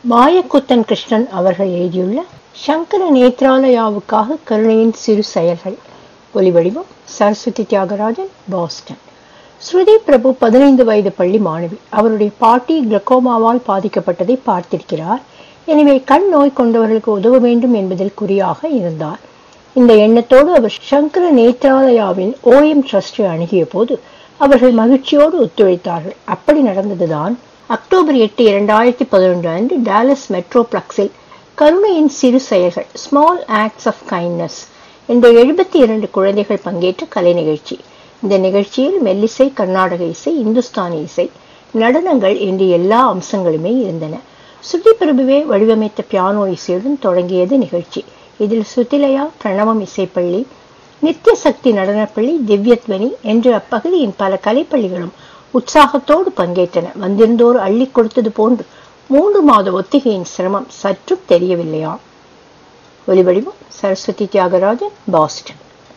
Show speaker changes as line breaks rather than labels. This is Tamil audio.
மாயக்குத்தன் கிருஷ்ணன் அவர்கள் எழுதியுள்ள சங்கர நேத்ராலயாவுக்காக கருணையின் சிறு செயல்கள் ஒலிவடிவம் சரஸ்வதி தியாகராஜன் பாஸ்டன் ஸ்ருதி பிரபு பதினைந்து வயது பள்ளி மாணவி அவருடைய பாட்டி கிளக்கோமாவால் பாதிக்கப்பட்டதை பார்த்திருக்கிறார் எனவே கண் நோய் கொண்டவர்களுக்கு உதவ வேண்டும் என்பதில் குறியாக இருந்தார் இந்த எண்ணத்தோடு அவர் சங்கர நேத்ராலயாவின் ஓஎம் ட்ரஸ்டை அணுகிய போது அவர்கள் மகிழ்ச்சியோடு ஒத்துழைத்தார்கள் அப்படி நடந்ததுதான் அக்டோபர் எட்டு இரண்டாயிரத்தி பதினொன்று அன்று டாலஸ் மெட்ரோ பிளக்ஸில் கருணையின் சிறு செயல்கள் ஸ்மால் ஆக்ட்ஸ் ஆஃப் கைண்ட்னஸ் என்ற எழுபத்தி இரண்டு குழந்தைகள் பங்கேற்ற கலை நிகழ்ச்சி இந்த நிகழ்ச்சியில் மெல்லிசை கர்நாடக இசை இந்துஸ்தானி இசை நடனங்கள் என்று எல்லா அம்சங்களுமே இருந்தன சுட்டி பிரபுவே வடிவமைத்த பியானோ இசையுடன் தொடங்கியது நிகழ்ச்சி இதில் சுத்திலயா பிரணவம் இசைப்பள்ளி நித்திய சக்தி நடனப்பள்ளி திவ்யத்வனி என்று அப்பகுதியின் பல கலைப்பள்ளிகளும் உற்சாகத்தோடு பங்கேற்றன வந்திருந்தோர் அள்ளி கொடுத்தது போன்று மூன்று மாத ஒத்திகையின் சிரமம் சற்றும் தெரியவில்லையா ஒலிவடிவம் சரஸ்வதி தியாகராஜன் பாஸ்டன்